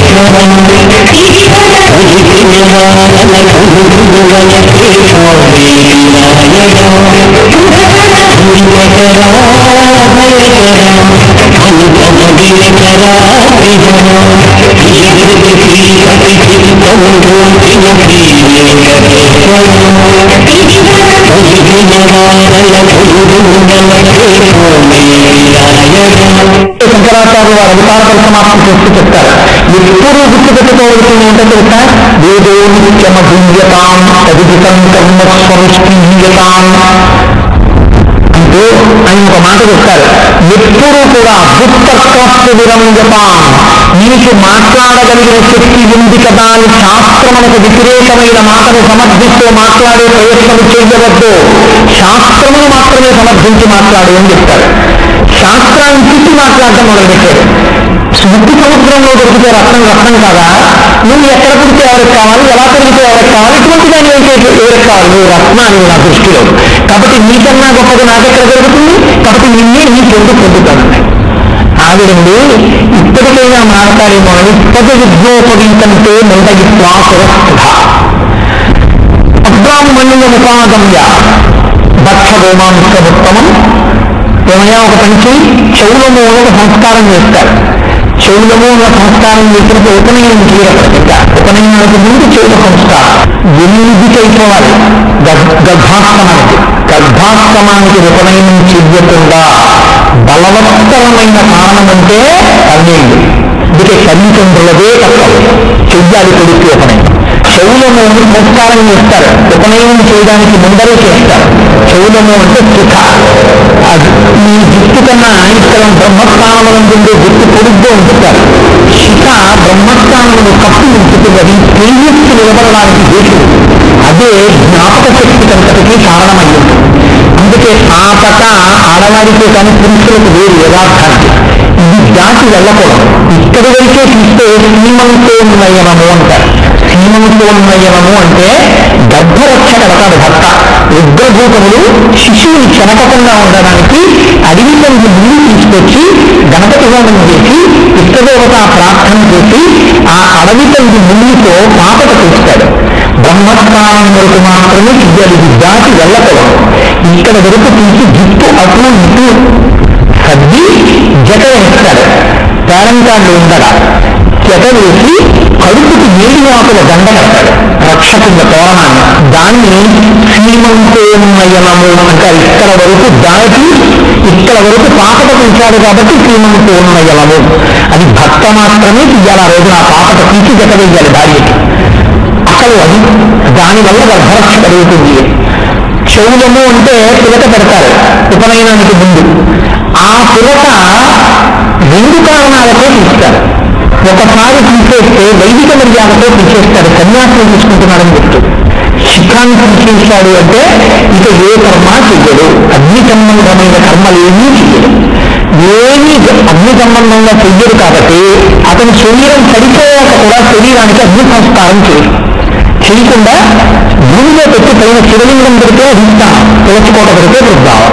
శంకరాచార్య వారు అవతార పరిసమాప్తి చేస్తూ చెప్తారు ఎప్పుడూ గుర్తుపెట్టుకోవాల్సింది ఏంటో తెలుసా వేదో నిత్యమభూయతాం తదితం కర్మ స్వనుష్ఠీయతాం అంటే ఆయన ఒక మాట చెప్తారు ఎప్పుడూ కూడా దుస్తర్కస్తు విరంజతాం నీకు మాట్లాడగలిగిన శక్తి ఉంది కదా అని శాస్త్రమునకు వ్యతిరేకమైన మాటను సమర్థిస్తూ మాట్లాడే ప్రయత్నం చేయవద్దు శాస్త్రమును మాత్రమే సమర్థించి మాట్లాడు అని చెప్తారు శాస్త్రాన్ని తిట్టి మాట్లాడటం మొదలుపెట్టాడు ఉప్పు సముద్రంలో దొరికితే రత్నం రత్నం కాదా నువ్వు ఎక్కడ పుడితే ఎవరికి కావాలి ఎలా పెరిగితే ఎవరికి కావాలి ఇటువంటి దాన్ని అయితే ఎవరికి కావాలి నువ్వు రత్నాన్ని నా దృష్టిలో కాబట్టి నీకన్నా గొప్పది నాకెక్కడ దొరుకుతుంది కాబట్టి నిన్నే నీ పొందు పొందుతాను ఆవిడండి ఇప్పటికైనా మాట్లాడేమో అని పద విద్యోపవీతంతో మందగిత్వా సురస్థ అబ్రాహ్మణ్యముపాగమ్య దక్ష గోమాంసముత్తమం ఏమయ్యా ఒక పని చేయి చెవులము ఒక సంస్కారం చేస్తారు చెవులము ఉన్న సంస్కారం చేసినప్పుడు ఉపనయనం చేయకపోతే ఉపనయనానికి ముందు చెవుల సంస్కారం ఎనిమిదికైపోవాలి గర్భ గర్భాస్తమానికి గర్భాస్తమానికి ఉపనయనం చెయ్యకుండా బలవత్తరమైన కారణం అంటే పన్నెండు అందుకే తల్లిదండ్రులదే తప్పదు చెయ్యాలి కొడుకు ఉపనయనం చెవులను సంస్కారం చేస్తారు ఉపనయనం చేయడానికి ముందరే చేస్తారు చెవులము అంటే సుఖ అది ఈ జుట్టు కన్నా ఇక్కడ బ్రహ్మస్థానములందు జుట్టు పొడుగ్గా ఉంచుతారు శిఖ బ్రహ్మస్థానమును కప్పి ఉంచుతుంది అది తేజస్సు నిలబడడానికి హేతు అదే జ్ఞాపక శక్తి కంతటికి కారణమయ్యింది అందుకే ఆ పట ఆడవాడికి కానీ పురుషులకు వేరు యథార్థానికి ఇది దాటి వెళ్ళకూడదు ఇక్కడి వరకే చూస్తే సీమంతోన్మయనము అంటారు సీమంతోన్మయనము అంటే గర్భరక్ష కడతాడు భర్త రుద్రభూతములు శిశువుని చెనకకుండా ఉండడానికి అడవి తల్లి ముందు తీసుకొచ్చి గణపతి హోమం చేసి ఇష్టదేవత ప్రార్థన చేసి ఆ అడవి తల్లి ముందుతో పాపట తీస్తాడు బ్రహ్మస్థానం వరకు మాత్రమే చెయ్యాలి ఇది దాటి వెళ్ళకూడదు ఇక్కడ వరకు తీసి జుట్టు అటు ఇటు సర్ది జట వేస్తాడు పేరంటాళ్ళు ఉండగా జట వేసి కడుపుకి ఏడు ఆకుల దండ కడతాడు రక్షకుల తోరణాన్ని దాన్ని శ్రీమంతోన్మయనము అంటారు ఇక్కడ వరకు దాటి ఇక్కడ వరకు పాపట ఉంచాడు కాబట్టి శ్రీమంతోన్మయనము అది భర్త మాత్రమే తీయాలి ఆ రోజున ఆ పాపట తీసి జట వేయాలి భార్యకి అసలు అది దానివల్ల గర్భరక్ష కలుగుతుంది చెవులము అంటే పిలక పెడతారు ఉపనయనానికి ముందు ఆ పిలక రెండు కారణాలతో తీస్తారు ఒకసారి తీసేస్తే వైదిక మర్యాదతో తీసేస్తాడు సన్యాసం తీసుకుంటున్నాడని చెప్తూ శిఖాన్ని తీసేశాడు అంటే ఇక ఏ కర్మ చెయ్యడు అగ్ని సంబంధమైన కర్మలు ఏమీ చెయ్యడు ఏమీ అగ్ని సంబంధంగా చెయ్యడు కాబట్టి అతని శరీరం సరిపోయాక కూడా శరీరానికి అగ్ని సంస్కారం చేయడు చేయకుండా భూమిలో పెట్టి పైన శివలింగం పెడితే అధిష్టానం తులసికోట పెడితే వృద్ధావం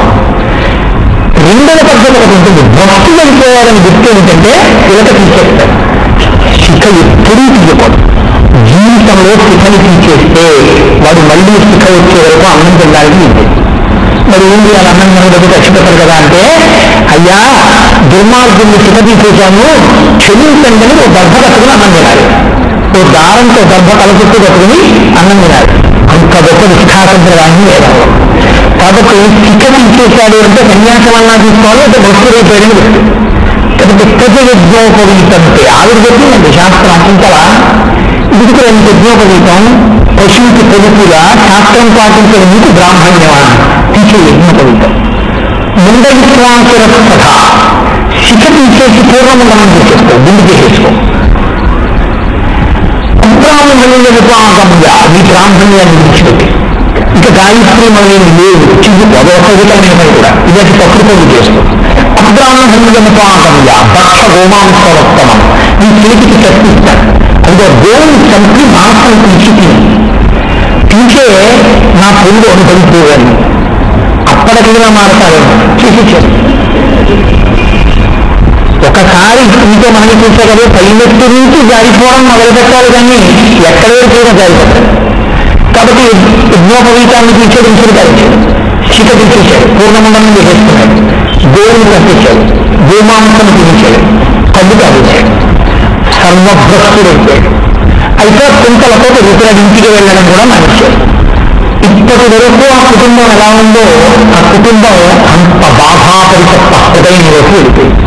రెండవ పద్ధతి ఒకటి ఉంటుంది భక్తి వెళ్ళిపోవాలని గుర్తు ఏంటంటే పిలక తీసేస్తారు శిఖ ఎప్పుడూ తీయకూడదు జీవితంలో శిఖని తీసేస్తే వాడు మళ్ళీ శిఖ వచ్చే వరకు అన్నం తినడానికి ఉంటుంది మరి ఏం చేయాలి అన్నం తినడానికి కష్టపడతారు కదా అంటే అయ్యా దుర్మార్గుల్ని శిఖ తీసేశాము క్షమించండి అని ఓ గర్భ కట్టుకుని అన్నం తినాలి ఓ దారంతో గర్భ తలచుట్టు కట్టుకుని అన్నం తినాలి అంత గొప్ప నిష్ఠాసంప్రదాయం వేదంలో కాబట్టి శిఖ తీసేశాడు అంటే సన్యాసం అన్నా తీసుకోవాలి అంటే భక్తి రేపేయడం గుర్తు కాబట్టి ప్రతి యజ్ఞోపవీతంతే ఆవిడ చెప్పిందండి శాస్త్రం ఇంతలా ఇది కూడా ఎంత యజ్ఞోపవీతం పశువుకి పొదుపుగా శాస్త్రం పాటించడం మీకు బ్రాహ్మణ్యమా తీసే యజ్ఞోపవీతం ముంద విశ్వాసుర కథ శిఖ తీసేసి పూర్వమండలం చేసేసుకో గుండు చేసేసుకో అబ్రాహ్మణ్య ఉపాగమ్య ఈ బ్రాహ్మణ్యాన్ని విడిచిపెట్టి ఇక గాయత్రి అనేది లేదు చిన్న అదొకవితమైన కూడా ఇదటి ప్రకృతి చేస్తూ అబ్రాహ్మణ్యముపాగమ్య భక్ష గోమాంసోత్తమం ఈ చేతికి చర్చిస్తాడు అందులో గోవుని చంపి మాంసం తీసి తిని తింటే నా పొందు అనుభవించేవాడిని అప్పటికైనా మారతాడేమో చేసి చేస్తాడు ఒకసారి ఇంకో మనకి చూసే కదా పైమెట్టు నుంచి జారిపోవడం మొదలు పెట్టాలి కానీ ఎక్కడే కూడా జారిపోతారు కాబట్టి యజ్ఞోపవీతాన్ని తీసేది విసురు కాల్చాడు శిఖ తీసేశాడు పూర్ణమండలం చేసేస్తున్నాడు దేవుని కట్టించాడు గోమాంసం తినేశాడు కళ్ళు కాల్చాడు సర్వభ్రష్టుడు అయిపోయాడు అయితే కుంతలతో రుతుల ఇంటికి వెళ్ళడం కూడా మనిషాడు ఇప్పటి వరకు ఆ కుటుంబం ఎలా ఉందో ఆ కుటుంబం అంత బాధాపరితత్వ హృదయంలోకి వెళ్ళిపోయింది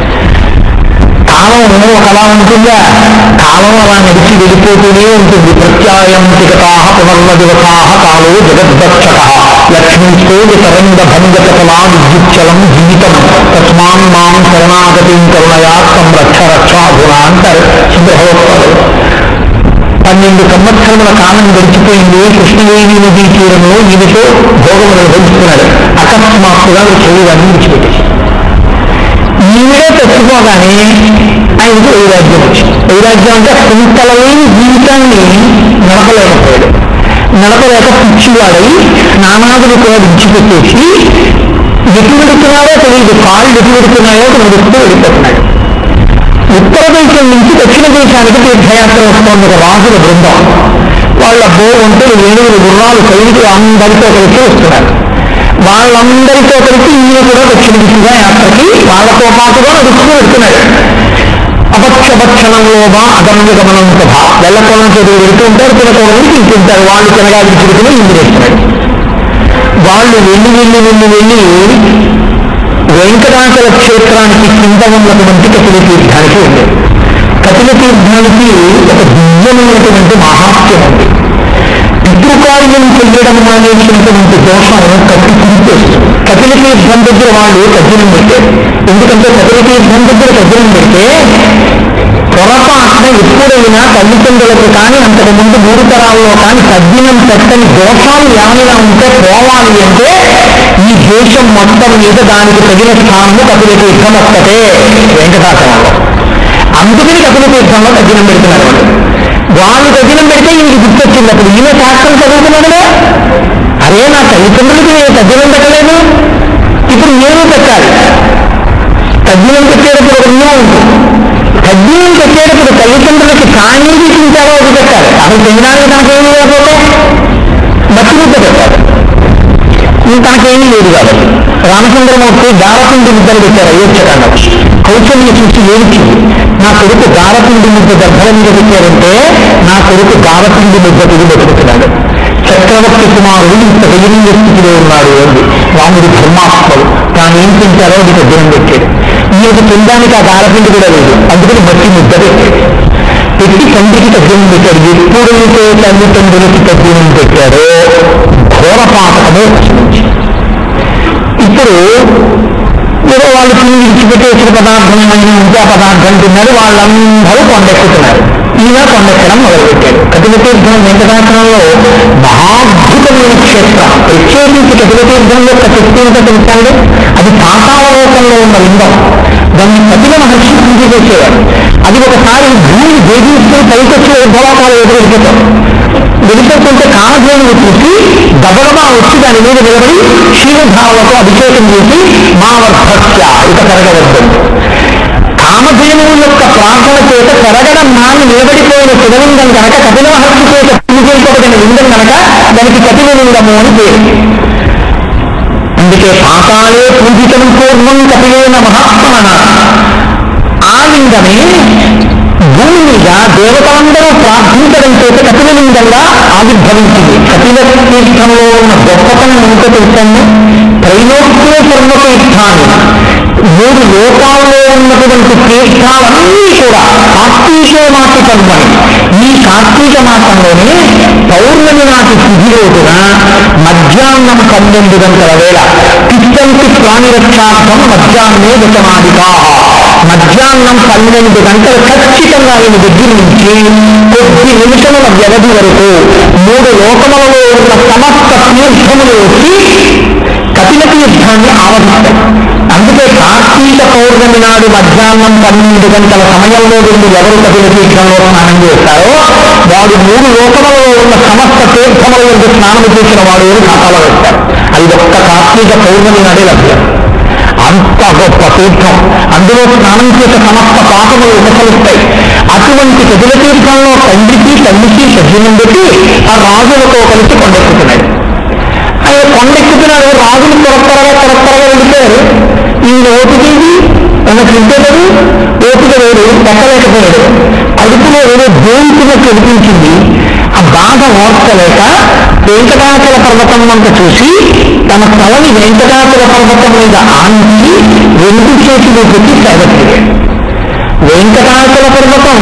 కాలం ఒకలా ఉంటుందా కాలం అలా నడిచి వెళ్ళిపోతూనే ఉంటుంది ప్రత్యాయం తిగతా పునర్నదివసా కాలో జగద్దక్షక లక్ష్మీతో తరంగ భంగతలా విద్యుచ్చలం జీవితం తస్మాన్ మాం శరణాగతిం కరుణయా సంరక్ష రక్షాగుణ అంటారు సింహోత్సవం పన్నెండు సంవత్సరముల కాలం గడిచిపోయింది కృష్ణవేణి నదీ తీరంలో ఈమెతో భోగములు నిర్వహిస్తున్నాడు అకస్మాత్తుగా శరీరాన్ని విడిచిపెట్టేసి ఈవిడే చచ్చిపోగానే ఆయనకు వైరాగ్యం వచ్చింది వైరాగ్యం అంటే కుంతలలేని జీవితాన్ని నడపలేకపోయాడు నడపలేక పిచ్చివాడై స్నానాదులు కూడా విడిచిపెట్టేసి ఎటు వెడుతున్నాడో తెలియదు కాళ్ళు ఎటు వెడుతున్నాయో నడుస్తూ వెళ్ళిపోతున్నాడు ఉత్తర దేశం నుంచి దక్షిణ దేశానికి తీర్థయాత్ర వస్తోంది ఒక రాజుల బృందం వాళ్ళ బో ఒంటరి ఏడుగురు గుర్రాలు సైనికులు అందరితో కలిసి వస్తున్నారు వాళ్ళందరితో కలిసి ఈయన కూడా దక్షిణ దిశగా యాత్రకి వాళ్ళతో పాటుగా నడుస్తూ వెళ్తున్నాడు అపక్షపక్షణంలో బా అగమ్య గమనం సభ వెళ్ళకోవడం చదువు వెళ్తూ ఉంటారు తినకోవడం తింటుంటారు వాళ్ళు తినగా విడిచిపెట్టుకుని ఇందు వేస్తున్నాడు వాళ్ళు వెళ్ళి వెళ్ళి వెళ్ళి వెళ్ళి వెంకటాచల క్షేత్రానికి కింద ఉన్నటువంటి కపిల తీర్థానికి వెళ్ళారు కపిల తీర్థానికి ఒక దివ్యమైనటువంటి మహాత్యం ఉంది పితృకార్యం చెయ్యడం అనేసినటువంటి దోషం కట్టి తిరిపేస్తుంది కపిల తీర్థం దగ్గర వాళ్ళు కఠినం పెట్టారు ఎందుకంటే కపిల తీర్థం దగ్గర కఠినం పెడితే పొరపాటున ఎప్పుడైనా తల్లిదండ్రులకు కానీ అంతకు ముందు మూడు తరాల్లో కానీ తద్దినం పెట్టని దోషాలు ఏమైనా ఉంటే పోవాలి అంటే ఈ దేశం మొత్తం మీద దానికి తగిన స్థానము కపిల తీర్థం ఒక్కటే వెంకటాచలంలో అందుకని కపిల తీర్థంలో తగ్గినం పెడుతున్నారు వాళ్ళు వాళ్ళు తగ్గినం పెడితే ఈయనకి గుర్తొచ్చింది అప్పుడు ఈయన శాస్త్రం చదువుతున్నాడుగా అరే నా తల్లిదండ్రులకి నేను తగ్గినం పెట్టలేదు ఇప్పుడు నేను పెట్టాలి తగ్గినం పెట్టేటప్పుడు ఒక నియమం ఉంటుంది తగ్గినం పెట్టేటప్పుడు తల్లిదండ్రులకి కానీది తింటారో అది పెట్టాలి అసలు తినడానికి తనకేమీ లేకపోతే మట్టి ముద్ద పెట్టాలి ఇది తనకేమీ లేదు కాబట్టి రామచంద్రమూర్తి దారపిండి ముద్దలు పెట్టారు అయోధ్యకాండం కౌశల్య చూసి ఏమిచ్చింది నా కొడుకు దారపిండి ముద్ద దర్భల మీద పెట్టారంటే నా కొడుకు దారపిండి ముద్ద తిరిగి బతుకుతున్నాడు చక్రవర్తి కుమారుడు ఇంత దయనీయ స్థితిలో ఉన్నాడు అంది రాముడు ధర్మాత్ముడు తాను ఏం తింటారో అది తగ్గినం పెట్టాడు ఈయనకు తినడానికి ఆ దారపిండి కూడా లేదు అందుకని మట్టి ముద్ద పెట్టాడు పెట్టి తండ్రికి తగ్గినం పెట్టాడు ఎప్పుడైతే తల్లిదండ్రులకి తగ్గినం పెట్టాడో ఘోరపాతకమే వచ్చింది ఇప్పుడు ఏదో వాళ్ళు తిని విడిచిపెట్టేసిన పదార్థం ఏమైనా ఉంటే ఆ పదార్థం తిన్నారు వాళ్ళందరూ కొండెక్కుతున్నారు ఈయన కొండెక్కడం మొదలుపెట్టాడు కపిలతీర్థం వెంకటాచలంలో మహాద్భుతమైన క్షేత్రం ప్రత్యేకించి కపిలతీర్థంలో ఒక శక్తి ఏంటో తెలుసండి అది పాతాళ లోకంలో ఉన్న లింగం దాన్ని కపిల మహర్షి పూజ చేసేవారు అది ఒకసారి భూమి దేవీస్తున్న పైకొచ్చి ఉద్భవాకాలు ఎదురు వెళ్ళిపోతాం వెళ్ళిపోతుంటే కామధేనువు చూసి దబదబా వచ్చి దాని మీద నిలబడి క్షీరధారలతో అభిషేకం చేసి మా వర్ధస్య ఇక పెరగవద్దు కామధేనువు యొక్క ప్రార్థన చేత పెరగడం మాని నిలబడిపోయిన శివలింగం కనుక కపిల మహర్షి చేత పూజించబడిన లింగం కనుక దానికి కపిల లింగము అని పేరు అందుకే పాతాళే పూజితం పూర్వం కపిలేన మహాత్మన ఆ లింగమే భూమి మీద దేవతలందరూ ప్రార్థించడం చేత కపిలలింగంగా ఆవిర్భవించింది కపిల తీర్థంలో ఉన్న గొప్పతనం ఏమిటో తెలుసండి త్రైలోక్య సర్వతీర్థాన్ని మూడు లోకాల్లో ఉన్నటువంటి తీర్థాలన్నీ కూడా కార్తీక మాస కర్మని ఈ కార్తీక మాసంలోనే పౌర్ణమి నాటి తిథి రోజున మధ్యాహ్నం పన్నెండు గంటల వేళ తిష్టంతి ప్రాణిరక్షార్థం మధ్యాహ్నే దశమాదికా మధ్యాహ్నం పన్నెండు గంటలు ఖచ్చితంగా ఆయన దగ్గర నుంచి కొద్ది నిమిషముల వ్యవధి వరకు మూడు లోకములలో ఉన్న సమస్త తీర్థములు వచ్చి కపిల తీర్థాన్ని ఆవరిస్తాయి అందుకే కార్తీక పౌర్ణమి నాడు మధ్యాహ్నం పన్నెండు గంటల సమయంలో నుండి ఎవరు కపిల తీర్థంలో స్నానం చేస్తారో వాడు మూడు లోకములలో ఉన్న సమస్త తీర్థముల యొక్క స్నానం చేసిన వాడు అని ఖాతాలో వేస్తారు అది ఒక్క కార్తీక పౌర్ణమి నాడే లభ్యం అంత గొప్ప తీర్థం అందులో స్నానం చేసే సమస్త పాపములు ఉపసరిస్తాయి అటువంటి గదుల తీర్థంలో తండ్రికి తల్లికి సజ్జనం పెట్టి ఆ రాజులతో కలిసి కొండెక్కుతున్నాడు ఆయన కొండెక్కుతున్నాడు రాజులు త్వర త్వరగా త్వర త్వరగా వెళ్ళిపోయారు ఈ ఓపిక ఇది మనకు ఇంటేటది ఓపిక వేరు ఎక్కలేకపోయాడు అడుపులో ఏదో దేవితున్నట్టు అనిపించింది ఆ బాధ ఓర్చలేక వెంకటాచల పర్వతం వంక చూసి తన తలని వెంకటాచల పర్వతం మీద ఆంచి రెండు చేతులు పెట్టి సేవతిరిగాడు వెంకటాచల పర్వతం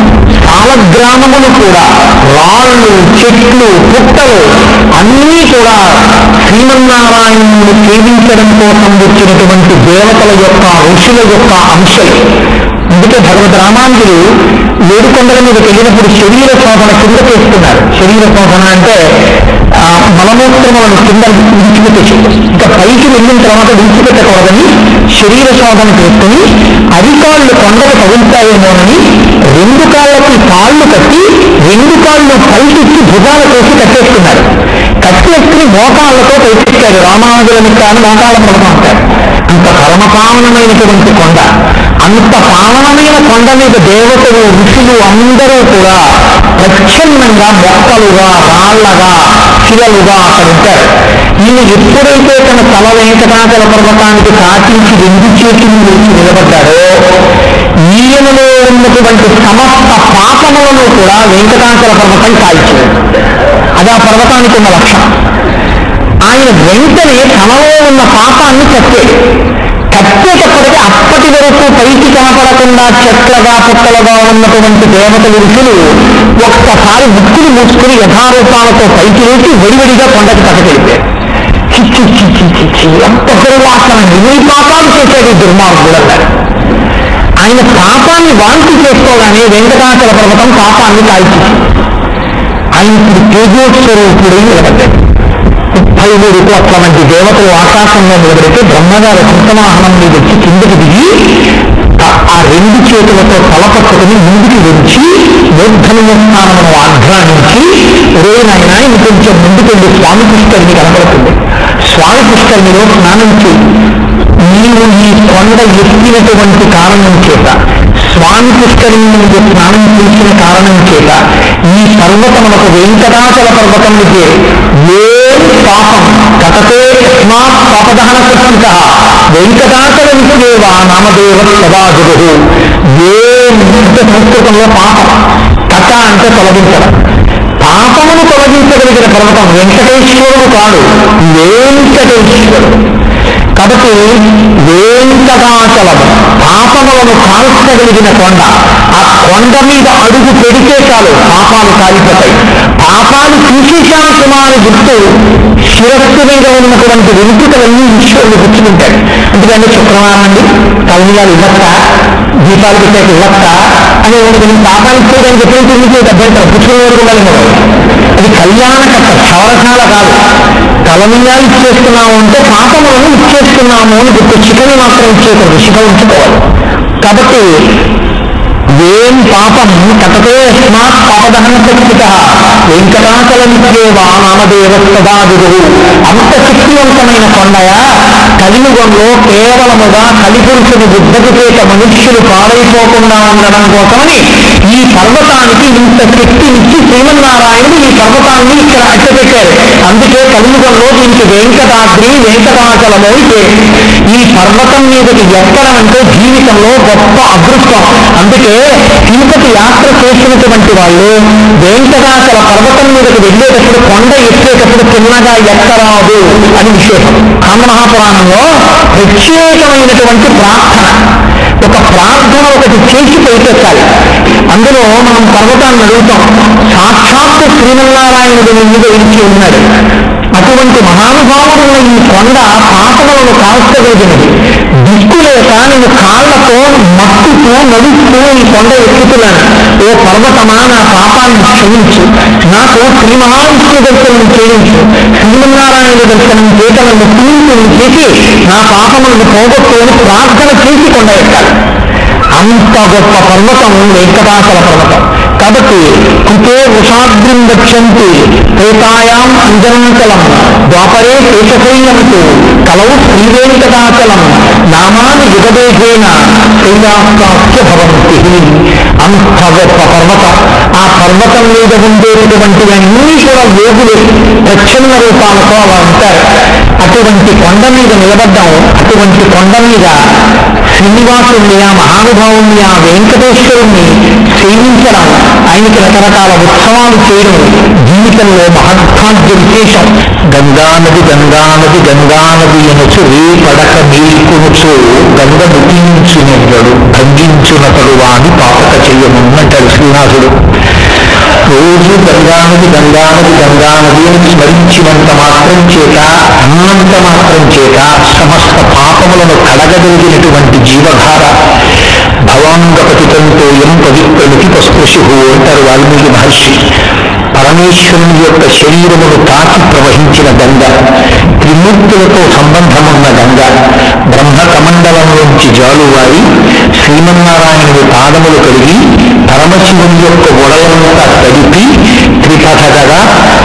గ్రామములు కూడా రాళ్ళు చెట్లు పుట్టలు అన్నీ కూడా శ్రీమన్నారాయణుని సేవించడం కోసం వచ్చినటువంటి దేవతల యొక్క ఋషుల యొక్క అంశలు అందుకే భగవద్ రామాంజులు ఏడుకొండల మీదకి వెళ్ళినప్పుడు శరీర శోభన కింద చేస్తున్నారు శరీర శోభన అంటే ఆ, మలమూత్రములను కింద విడిచిపెట్టేసి ఇంకా పైకి వెళ్ళిన తర్వాత విడిచిపెట్టకూడదని శరీర శోధన చేసుకుని అరికాళ్ళు కొండకు తగులుతాయేమోనని రెండు కాళ్ళకి కాళ్ళు కట్టి రెండు కాళ్ళు పైకిచ్చి భుజాల చేసి కట్టేస్తున్నారు కట్టేసుకుని మోకాళ్ళతో పైకెక్కారు రామానుజులని కానీ మోకాళ్ళ పడతా ఉంటారు అంత పరమపావనమైనటువంటి కొండ అంత పావనమైన కొండ మీద దేవతలు ఋషులు అందరూ కూడా ప్రచ్ఛన్నంగా మొక్కలుగా రాళ్లగా శిలలుగా అక్కడ ఉంటారు ఈయన ఎప్పుడైతే తన తల వెంకటాచల పర్వతానికి కాటించి రెండు చేతులు వేసి నిలబడ్డాడో ఈయనలో ఉన్నటువంటి సమస్త పాపములను కూడా వెంకటాచల పర్వతం కాల్చింది అది ఆ పర్వతానికి ఉన్న లక్షణం ఆయన వెంటనే తనలో ఉన్న పాపాన్ని కట్టాడు కట్టేటప్పటికి అప్పటి వరకు పైకి కనపడకుండా చెట్లగా పుట్టలుగా ఉన్నటువంటి దేవతలు ఋషులు ఒక్కసారి ముక్కులు మూసుకుని యథారూపాలతో పైకి లేచి వెడివెడిగా కొండకి పక్కకెళ్ళిపోయారు చిచ్చి చిచ్చి చిచ్చి ఎంత దుర్వాసన ఎన్ని పాపాలు చేశాడు ఈ దుర్మార్గుడు అన్నారు ఆయన పాపాన్ని వాంతి చేసుకోగానే వెంకటాచల పర్వతం పాపాన్ని కాల్చేసింది ఆయన ఇప్పుడు తేజోస్వరూపుడై నిలబడ్డాడు ముప్పై మూడు కోట్ల మంది దేవతలు ఆకాశంలో నిలబడితే బ్రహ్మగారు కుంతవాహనం మీద వచ్చి కిందకి దిగి ఆ- ఆ రెండు చేతులతో తల పట్టుకుని ముందుకు వచ్చి మూర్ధన్య స్థానమును ఆఘ్రానించి ఒరే నాయన ఇంకొంచెం ముందుకెళ్ళి స్వామి పుష్కరిని కనబడుతుంది స్వామి పుష్కరిణిలో స్నానం చేయి నీవు ఈ కొండ ఎక్కినటువంటి కారణం చేత స్వామి పుష్కరిణి నుండి స్నానం చేసిన కారణం చేత ఈ పర్వతములకు వెంకటాచల పర్వతం విద్యే ఏ పాపం కటతే యస్మాత్ పాపదహన కృష్ణిక వెంకటాచల విద్యేవా నామదేవ సదాజుడు ఏ అంటే సంస్కృతంలో పాపం కట అంటే తొలగించడం పాపమును తొలగించగలిగిన పర్వతం వెంకటేశ్వరుడు కాడు వెంకటేశ్వరుడు కాబట్టి వేంకటాచలము పాపములను కాల్చగలిగిన కొండ ఆ కొండ మీద అడుగు పెడితే చాలు పాపాలు కాలిపోతాయి పాపాలు తీసేశాను సుమా అని గుర్తు శిరస్సు మీద ఉన్నటువంటి వెంకుటలన్నీ ఈశ్వరుడు గుర్తుకుంటాడు ఎందుకంటే శుక్రవారం అండి కళ్యాణాలు ఇవ్వచ్చా దీపాలు పెట్టాక ఇవ్వచ్చా అని నేను పాపాలు ఇచ్చేయడానికి ఎప్పుడైతే ఎందుకు అభ్యంతరం పుచ్చుకునే వరకు ఉండాలి మనం. అది కళ్యాణకర్త సవరసాల కాదు కలనీయాలు ఇచ్చేస్తున్నాము అంటే పాపములను ఇచ్చేస్తున్నాము అని గుర్తు చికని మాత్రం ఇచ్చేయకూడదు శిఖ ఉంచుకోవాలి కాబట్టి ఏం పాపం కటతే యస్మాత్ పాపదహన శక్తిత వెంకటాచల నిత్యేవా నామదేవ సదాగురు అంత శక్తివంతమైన కొండయా కలియుగంలో కేవలముగా కలిపురుషుని బుద్ధకు చేత మనుష్యులు పాడైపోకుండా ఉండడం కోసమని ఈ పర్వతానికి ఇంత శక్తినిచ్చి శ్రీమన్నారాయణుడు ఈ పర్వతాన్ని ఇక్కడ అట్టపెట్టారు అందుకే కలియుగంలో దీనికి వెంకటాద్రి వెంకటాచలము అని పేరు ఈ పర్వతం మీదకి ఎక్కడం అంటే జీవితంలో గొప్ప అదృష్టం అందుకే తిరుపతి యాత్ర చేసినటువంటి వాళ్ళు వెంకటాచల పర్వతం మీదకి వెళ్ళేటప్పుడు కొండ ఎక్కేటప్పుడు చిన్నగా ఎక్కరాదు అని విశేషం కామమహాపురాణంలో ప్రత్యేకమైనటువంటి ప్రార్థన ఒక ప్రార్థన ఒకటి చేసి పైకెక్కాలి అందులో మనం పర్వతాన్ని అడుగుతాం సాక్షాత్తు శ్రీమన్నారాయణుడు నీ మీద ఇచ్చి ఉన్నాడు అటువంటి మహానుభావుడున్న ఈ కొండ పాపములను కాల్చగలిగినది దిక్కు లేక నేను కాళ్లతో మట్టుతూ నడుస్తూ ఈ కొండ ఎక్కుతున్నాను ఓ పర్వతమా నా పాపాన్ని క్షమించు నాకు శ్రీ మహావిష్ణు దర్శనం చేయించు శ్రీమన్నారాయణ దర్శనం చేయటలను పూర్తిని చేసి నా పాపములను పోగొట్టు అని ప్రార్థన చేసి కొండ ఎక్కాలి అంత గొప్ప పర్వతం వెంకటాచల పర్వతం కాబట్టి కృతే వృషాద్రిం గచ్చంతి త్రేతాయాం అంజనంచలం ద్వాపరే కేశశైలంతో కలౌ శ్రీవేంకటాచలం నామాని యుగదేహేన శైలాస్తాస్య భవంతి అంత గొప్ప పర్వతం ఆ పర్వతం మీద ఉండేటటువంటివన్నీ కూడా యోగులు ప్రచ్ఛన్న రూపాలతో అలా ఉంటారు అటువంటి కొండ మీద నిలబడ్డం అటువంటి కొండ మీద శ్రీనివాసుని ఆ మహానుభావుని ఆ వెంకటేశ్వరుణ్ణి సేవించడం ఆయనకి రకరకాల ఉత్సవాలు చేయడం జీవితంలో మహద్భాగ్య విశేషం గంగానది గంగానది గంగానది అనొచ్చు రేపడక నీల్కొనుచు గంగ ముగించునెవ్వడు భంగించునతడు వాని పాపక చెయ్యమున్నట్టాడు శ్రీనాథుడు రోజు గంగానది గంగానది గంగానది అని స్మరించినంత మాత్రం చేత అన్నంత మాత్రం చేత సమస్త పాపములను కడగగలిగినటువంటి జీవధార భవాంగపతితంతో ఎం పవిత్రమితి పస్పృశు అంటారు వాల్మీకి మహర్షి పరమేశ్వరుని యొక్క శరీరమును తాకి ప్రవహించిన గంగ త్రిమూర్తులతో సంబంధమున్న గంగ బ్రహ్మ కమండలంలోంచి జాలువారి శ్రీమన్నారాయణుని పాదములు కడిగి పరమశివుని యొక్క ఒడలంతా తడిపి త్రిపథగగా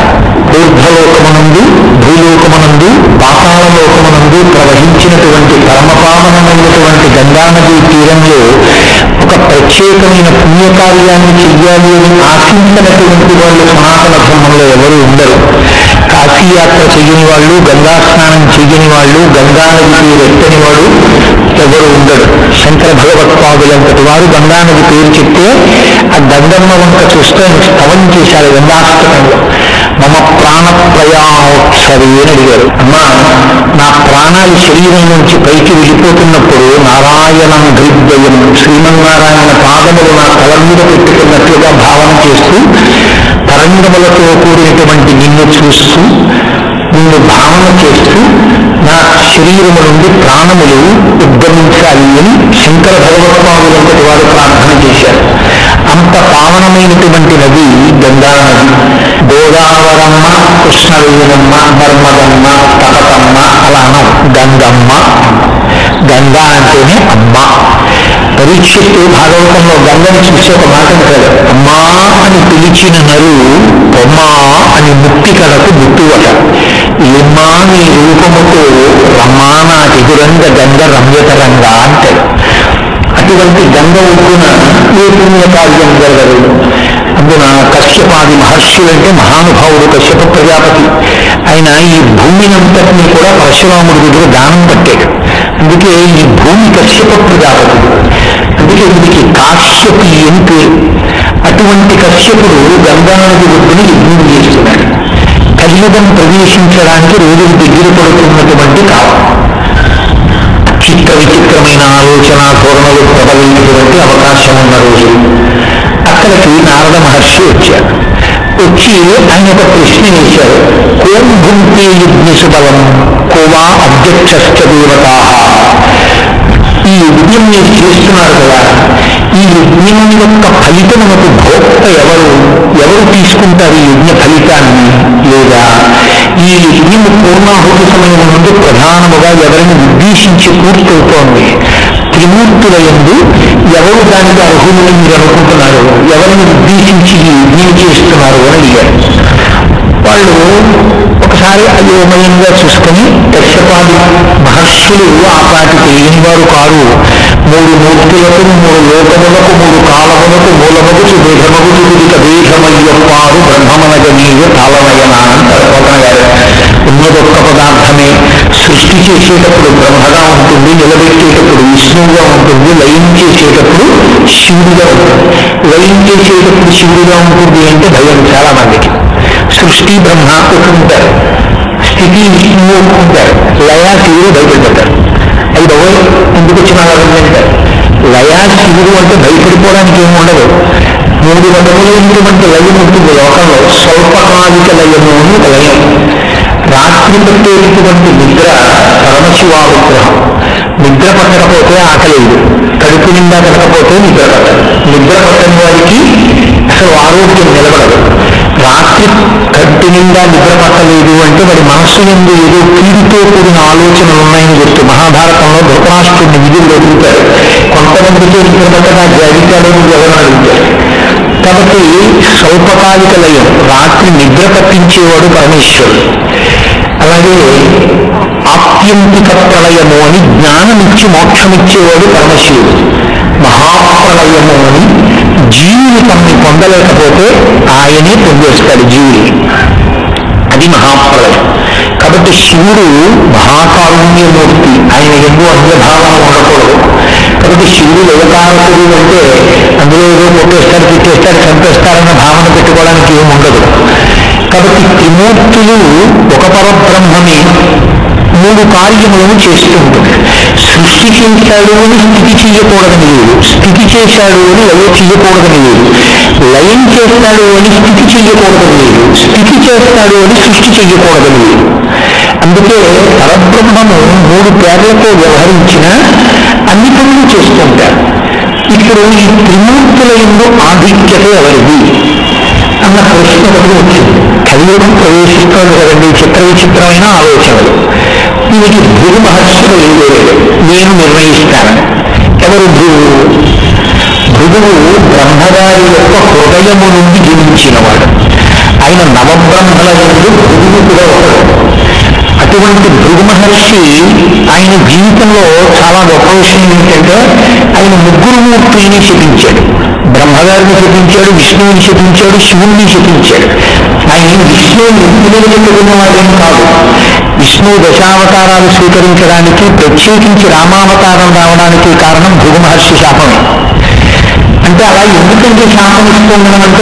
ఊర్ధ్వలోకమునందు భూలోకమునందు పాతాళలోకమునందు ప్రవహించినటువంటి పరమపావనమైనటువంటి గంగానదీ తీరంలో ఒక ప్రత్యేకమైన పుణ్యకార్యాన్ని చెయ్యాలి అని ఆశించినటువంటి వాళ్ళు సనాతన ధర్మంలో ఎవరు ఉండరు కాశీయాత్ర చెయ్యని వాళ్ళు గంగా స్నానం చెయ్యని వాళ్ళు గంగానది తీరెత్తని వాడు ఎవరు ఉండరు శంకర భగవత్పాదులంతటి వారు గంగానది పేరు చెప్తే ఆ గంగమ్మ వంక చూస్తే ఆయన స్తవం చేశారు గంగాష్టకంలో మమ ప్రాణ ప్రయాణోత్సరి అని అడిగారు అమ్మా నా ప్రాణాలు శరీరం నుంచి పైకి వెళ్ళిపోతున్నప్పుడు నారాయణం గ్రిద్వయం శ్రీమన్నారాయణ పాదములు నా తల మీద పెట్టుకున్నట్లుగా భావన చేస్తూ తరంగములతో కూడినటువంటి నిన్ను చూస్తూ నిన్ను భావన చేస్తూ నా శరీరము నుండి ప్రాణములు ఉద్గమించాలి అని శంకర భగవత్పాదులంతటి వారు ప్రార్థన చేశారు అంత పావనమైనటువంటి నది గంగా నది గోదావరమ్మ కృష్ణవేణమ్మ నర్మదమ్మ తపతమ్మ అలా అనం గంగమ్మ గంగా అంటేనే అమ్మ పరీక్షిత్తు భాగవతంలో గంగని చూసి ఒక మాట అంటాడు అమ్మా అని పిలిచిన నరు పొమ్మా అని ముక్తి కలకు ముట్టువట ఏమ్మా నీ రూపముతో రమ్మా నా ఎదురంగ గంగ రమ్యతరంగా అంటాడు అటువంటి గంగ ఒడ్డున ఏ పుణ్య కార్యం జరగదు అందున కశ్యపాది మహర్షులంటే మహానుభావుడు కశ్యప ప్రజాపతి ఆయన ఈ భూమినంతటినీ కూడా పరశురాముడి దగ్గర దానం పట్టాడు అందుకే ఈ భూమి కశ్యప ప్రజాపతి అందుకే వీరికి కాశ్యపి అని పేరు అటువంటి కశ్యపుడు గంగానది ఒడ్డుని యజ్ఞం చేస్తున్నాడు కలియుగం ప్రవేశించడానికి రోజులు దగ్గర పడుతున్నటువంటి కాలం చిత్ర విచిత్రమైన ఆలోచన ధోరణులు ప్రబలినటువంటి అవకాశం ఉన్న రోజు అక్కడికి నారద మహర్షి వచ్చారు వచ్చి ఆయన ఒక ప్రశ్న వేశారు కోం భుంతే యజ్ఞసు బలం కోవా అధ్యక్షశ్చ దేవతా ఈ యజ్ఞం మీరు చేస్తున్నారు కదా ఈ యజ్ఞం యొక్క ఫలితమునకు భోక్త ఎవరు ఎవరు తీసుకుంటారు ఈ యజ్ఞ ఫలితాన్ని లేదా ఈ యజ్ఞము పూర్ణాహుతి సమయం నుండి ప్రధానముగా ఎవరిని ఉద్దేశించి పూర్తవుతోంది త్రిమూర్తుల ఎందు ఎవరు దానికి అర్హులని మీరు అనుకుంటున్నారు ఎవరిని ఉద్దేశించి ఈ యజ్ఞం చేస్తున్నారు అని అడిగారు వాళ్ళు ఒకసారి అయోమయంగా చూసుకొని కశ్యపాది మహర్షులు ఆ పాటి తెలియని వారు కారు మూడు మూర్తులకు మూడు లోకములకు మూడు కాలములకు మూలమగుచు దేహమగుచు విదిక దేహమయ్యప్పారు బ్రహ్మమనగనీయ తాళనయన అంటారు పోతన గారు ఉన్నదొక్క పదార్థమే సృష్టి చేసేటప్పుడు బ్రహ్మగా ఉంటుంది నిలబెట్టేటప్పుడు విష్ణువుగా ఉంటుంది లయం చేసేటప్పుడు శివుడిగా ఉంటుంది లయం చేసేటప్పుడు శివుడిగా ఉంటుంది అంటే భయం చాలా మందికి సృష్టి బ్రహ్మ ఒప్పుకుంటారు స్థితి విష్ణువు ఒప్పుకుంటారు లయా శివుడు భయపడిపోతారు అది బాబోయ్ ఎందుకు వచ్చిన అంటారు లయా శివుడు అంటే భయపడిపోవడానికి ఏమి ఉండదు మూడు రకములైనటువంటి లయం ఉంటుంది లోకంలో స్వల్పకాలిక లయము అని ఒక లయం రాత్రి పట్టేటటువంటి నిద్ర పరమశివానుగ్రహం నిద్ర పట్టకపోతే ఆకలేదు కడుపు నిండా కనకపోతే నిద్ర పట్టదు నిద్ర పట్టని వారికి అసలు ఆరోగ్యం నిలబడదు రాత్రి కట్టు నిండా నిద్ర పట్టలేదు అంటే వాడి మనస్సు ఎందు ఏదో కీడుతో కూడిన ఆలోచనలు ఉన్నాయని గుర్తు మహాభారతంలో ధృతరాష్ట్రుడిని విధులు ఎదుగుతారు కొంతమందితో నిద్ర పట్టగా జాబితాలో నువ్వు ఎవరు అడుగుతారు కాబట్టి శివుడికి స్వల్పకాలిక లయం రాత్రి నిద్ర తప్పించేవాడు పరమేశ్వరుడు అలాగే ఆత్యంతిక ప్రళయము అని జ్ఞానమిచ్చి మోక్షమిచ్చేవాడు పరమశివుడు మహాప్రళయము అని జీవుని తమ్మి పొందలేకపోతే ఆయనే పొందేస్తాడు జీవుని అది మహాప్రళయం కాబట్టి శివుడు మహాకారుణ్యమూర్తి ఆయన ఎందు అన్యభావం ఉండకూడదు కాబట్టి శివుడు వ్యవకారకుడు అంటే అందులో ఏదో కొట్టేస్తాడు తిట్టేస్తాడు చంపేస్తాడన్న భావన పెట్టుకోవడానికి ఏమి ఉండదు కాబట్టి త్రిమూర్తులు ఒక పరబ్రహ్మమే మూడు కార్యములను చేస్తూ ఉంటుంది సృష్టి చేశాడు అని స్థితి చేయకూడదని లేదు స్థితి చేశాడు అని లయం చేయకూడదని లేదు లయం చేస్తాడు అని స్థితి చేయకూడదని లేదు స్థితి చేస్తాడు అని సృష్టి చేయకూడదని లేదు అందుకే పరబ్రహ్మము మూడు పేర్లతో వ్యవహరించిన అన్ని పనులు చేస్తుంటారు ఇప్పుడు ఈ త్రిమూర్తుల ఎందు ఆధిక్యత ఎవరిది అన్న ప్రశ్న ఒకటి వచ్చింది కలియుగం ప్రవేశిస్తోంది కదండి చిత్ర విచిత్రమైన ఆలోచనలు దీనికి భృగు మహర్షులు లేదు నేను నిర్ణయిస్తానని ఎవరు భృగు భృగువు బ్రహ్మగారి యొక్క హృదయము నుండి జనించినవాడు ఆయన నవబ్రహ్మల నుండి భృగువు కూడా ఒకడు అటువంటి భృగు మహర్షి ఆయన జీవితంలో చాలా గొప్ప విషయం ఏంటంటే ఆయన ముగ్గురు మూర్తుల్ని శపించాడు బ్రహ్మగారిని శపించాడు విష్ణువుని శపించాడు శివుణ్ణి శపించాడు ఆయన విష్ణువుని ఇంటిలో చెప్పుకున్న వాడేం కాదు విష్ణువు దశావతారాలు స్వీకరించడానికి ప్రత్యేకించి రామావతారం రావడానికి కారణం భృగు మహర్షి శాపమే అంటే అలా ఎందుకంటే శాపం ఇస్తుండమంటే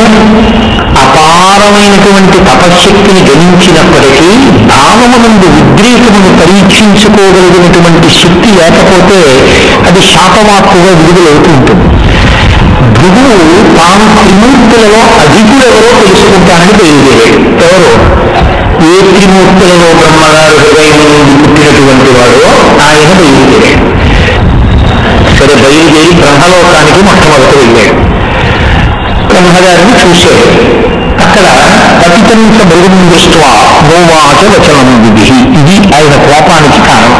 అపారమైనటువంటి తపశ్శక్తిని గణించినప్పటికీ భావమునందు ఉద్రేకమును పరీక్షించుకోగలిగినటువంటి శక్తి లేకపోతే అది శాపమాత్రుగా విడుదలవుతూ ఉంటుంది భృగువు తాను త్రిమూర్తులలో అధికుడెవరో తెలుసుకుంటానని బయలుదేరాడు ఎవరు ఏ త్రిమూర్తులలో బ్రహ్మగారు హృదయం నుండి పుట్టినటువంటి వాడో ఆయన బయలుదేరాడు సరే బయలుదేరి బ్రహ్మలోకానికి మొట్టమొదట వెళ్ళాడు బ్రహ్మగారిని చూశాడు అక్కడ పతితంత మృగం దృష్ట్వా గోవాచ వచనం విధి ఇది ఆయన కోపానికి కారణం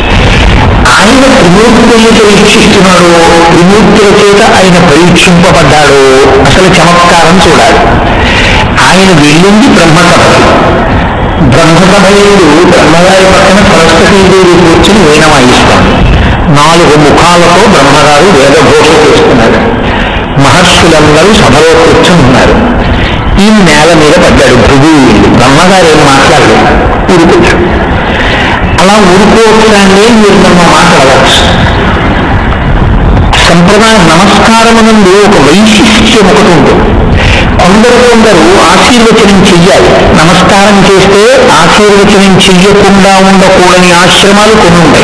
ఆయన త్రిమూర్తుల్ని పరీక్షిస్తున్నాడు త్రిమూర్తుల చేత ఆయన పరీక్షింపబడ్డాడు అసలు చమత్కారం చూడాలి ఆయన వెళ్ళింది బ్రహ్మసభకి బ్రహ్మసభ ఎందు బ్రహ్మగారి పక్కన సరస్వతీదేవి కూర్చుని వీణ వాయిస్తాడు నాలుగు ముఖాలతో బ్రహ్మగారు వేదఘోష చేస్తున్నాడు మహర్షులందరూ సభలో కూర్చుని ఉన్నారు ఈ నేల మీద పడ్డాడు భృగు బ్రహ్మగారు ఏం మాట్లాడలేదు ఊరుకున్నాడు అలా ఊరుకోవటాన్ని మీరు నమ్మ మాట్లాడవచ్చు సంప్రదాయ నమస్కారమునందు ఒక వైశిష్ట్యం ఒకటి ఉంటుంది కొందరు కొందరు ఆశీర్వచనం చెయ్యాలి నమస్కారం చేస్తే ఆశీర్వచనం చెయ్యకుండా ఉండకూడని ఆశ్రమాలు కొన్ని ఉంటాయి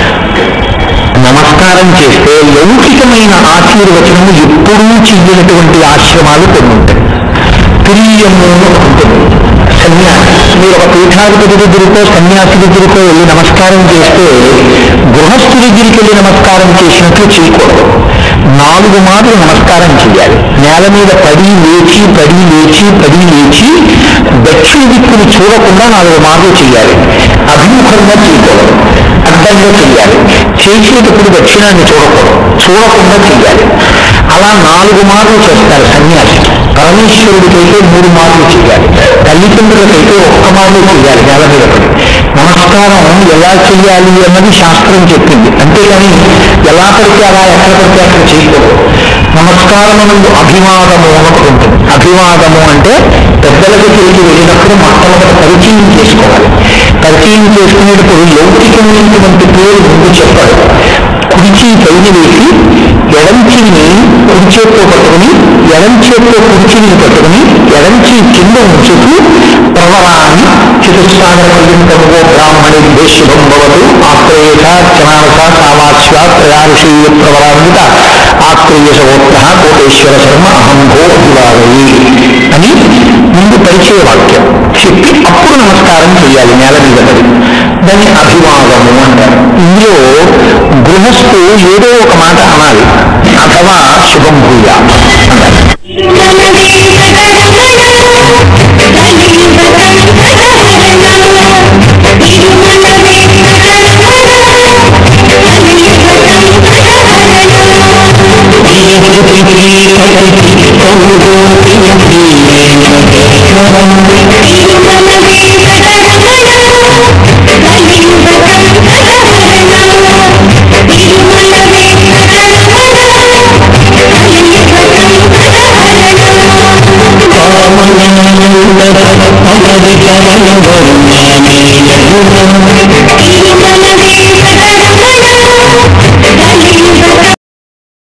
నమస్కారం చేస్తే లౌకికమైన ఆశీర్వచనము ఎప్పుడూ చెయ్యనటువంటి ఆశ్రమాలు కొన్ని ఉంటాయి ప్రియము అని ఒకటి ఉంటుంది సన్యాసి మీరు ఒక పీఠాధిపతి దగ్గరికో సన్యాసి దగ్గరికో వెళ్ళి నమస్కారం చేస్తే గృహస్థుడి దగ్గరికి వెళ్ళి నమస్కారం చేసినట్లు చేయకూడదు నాలుగు మాటలు నమస్కారం చేయాలి నేల మీద పడి లేచి పడి లేచి పడి లేచి దక్షిణ దిక్కును చూడకుండా నాలుగు మాటలు చేయాలి అభిముఖంగా చేయకూడదు అడ్డంగా చేయాలి చేసేటప్పుడు దక్షిణాన్ని చూడకూడదు చూడకుండా చేయాలి అలా నాలుగు మార్లు చేస్తారు సన్యాసి పరమేశ్వరుడికైతే మూడు మార్లు చేయాలి తల్లిదండ్రులకైతే ఒక్క మార్లు చేయాలి నేల మీద పడి నమస్కారం ఎలా చేయాలి అన్నది శాస్త్రం చెప్పింది అంతేగాని ఎలా పడితే అలా ఎక్కడ పడితే అక్కడ చేయకూడదు నమస్కారం అన్నది అభివాదము అని ఒకటి ఉంటుంది అభివాదము అంటే పెద్దలకు తిరిగి వెళ్ళినప్పుడు మొట్టమొదటి పరిచయం చేసుకోవాలి పరిచయం చేసుకునేటప్పుడు లౌకికమైనటువంటి పేరు ముందు చెప్పాడు కుడిచి పైన వేసి ఎడంచిని కుడి చేత్తో పట్టుకుని ఎడం చేత్తో కుడిచిని పట్టుకుని ఎడంచి కింద ఉంచుతూ ప్రవరాన్ని చతుస్సాగర పర్యంతముగో బ్రాహ్మణి దేశం భవతు ఆత్రేయస చనారస సావాస్య త్రయారుషీయ ప్రవరాన్విత ఆత్రేయస గోత్ర కోటేశ్వర శర్మ అహం భో అభివాదయి అని ముందు పరిచయ వాక్యం చెప్పి అప్పుడు నమస్కారం చేయాలి నేల మీద పడి దాన్ని అభివాదము అంటారు ఇందులో గృహస్థు ఏదో ఒక మాట అనాలి అథవా శుభం భూయా అంటారు Thank you. అమరి కమల వరుణామేయ